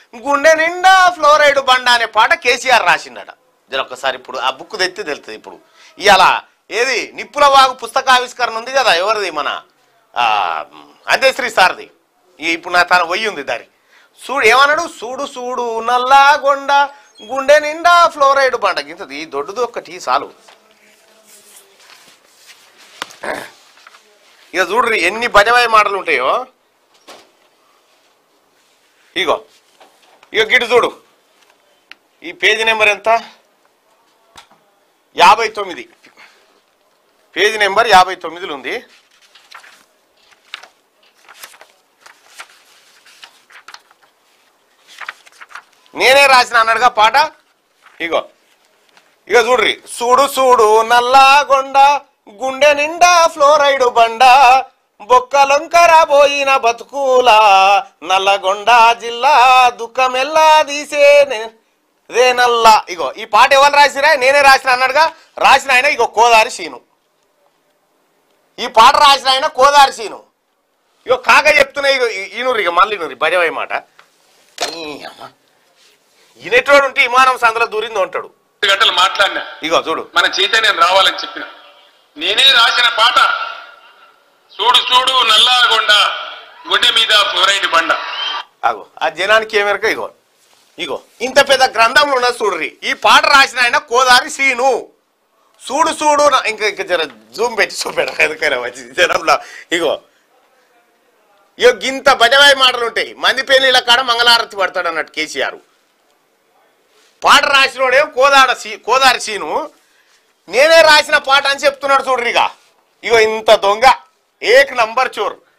గుండె నిండా ఫ్లోరైడ్ బండ అనే పాట కేసీఆర్ రాసిండట జర ఒక్కసారి ఇప్పుడు ఆ బుక్ తెత్తే తెలుస్తుంది ఇప్పుడు ఇవాళ ఏది నిప్పుల వాగు పుస్తకావిష్కరణ ఉంది కదా ఎవరిది మన ఆ, అంత్యశ్రీ సార్ది ఈ ఇప్పుడు నా తన వయ్యి ఉంది దారి చూడు ఏమన్నాడు చూడు చూడు నల్లాగొండ గుండె నిండా ఫ్లోరైడ్ బండ గింతది ఈ దొడ్డుది ఒక్కటి చాలు ఇక చూడ్రి ఎన్ని భజవాయి మాటలు ఉంటాయో ఇగో ఇగో గిటు చూడు ఈ పేజీ నెంబర్ ఎంత యాభై తొమ్మిది పేజీ నెంబర్ యాభై తొమ్మిదిలో ఉంది నేనే రాసిన అన్నాడుగా పాట ఇగో ఇక చూడ్రి చూడు చూడు నల్లాగొండ గుండె నిండా ఫ్లోరైడ్ బండ బొక్కలొంకర పోయిన బతుకులా నల్లగొండ జిల్లా దుఃఖమెల్లా తీసే నే- రే నల్ల ఇగో ఈ పాట ఎవరు రాసిరా నేనే రాసిన అన్నాడుగా రాసిన ఆయన ఇగో కోదారి సీను ఈ పాట రాసిన ఆయన కోదారి సీను ఇగో కాక చెప్తున్నా ఇగో ఈ- ఈనూరు ఇక మళ్ళీ నూరి భజవై మాట ఈ అమ్మ. ఈనెటోడు ఉంటే విమానం సందులో దూరింది ఉంటాడు రెండు గంటలు మాట్లాడినా ఇగో చూడు మన చైతన్యం రావాలని చెప్పిన నేనే రాసిన పాట చూడు చూడు నల్లాగొండ గుండె మీద ఫ్లోరైడ్ బండ అగో ఆ జనానికి ఏమెరక ఇగో ఇగో ఇంత పెద్ద గ్రంథం ఉన్నది చూడ్రి ఈ పాట రాసిన ఆయన కోదారి సీను చూడు చూడు నా- ఇంకా ఇంకా జర జూమ్ పెట్టి చూపెడ ఎందుకైనా వచ్చి జనంలో ఇగో ఇగో గింత బజవాయి మాటలు ఉంటాయి మంది పెళ్లిళ్ళ కాడ మంగళారతి పడతాడు అన్నట్టు కేసీఆర్ పాట రాసినోడేం కోదాడ సీ కోదారి సీను నేనే రాసిన పాట అని చెప్తున్నాడు చూడ్రిగా ఇగో ఇంత దొంగ ఏక్ నంబర్ చోర్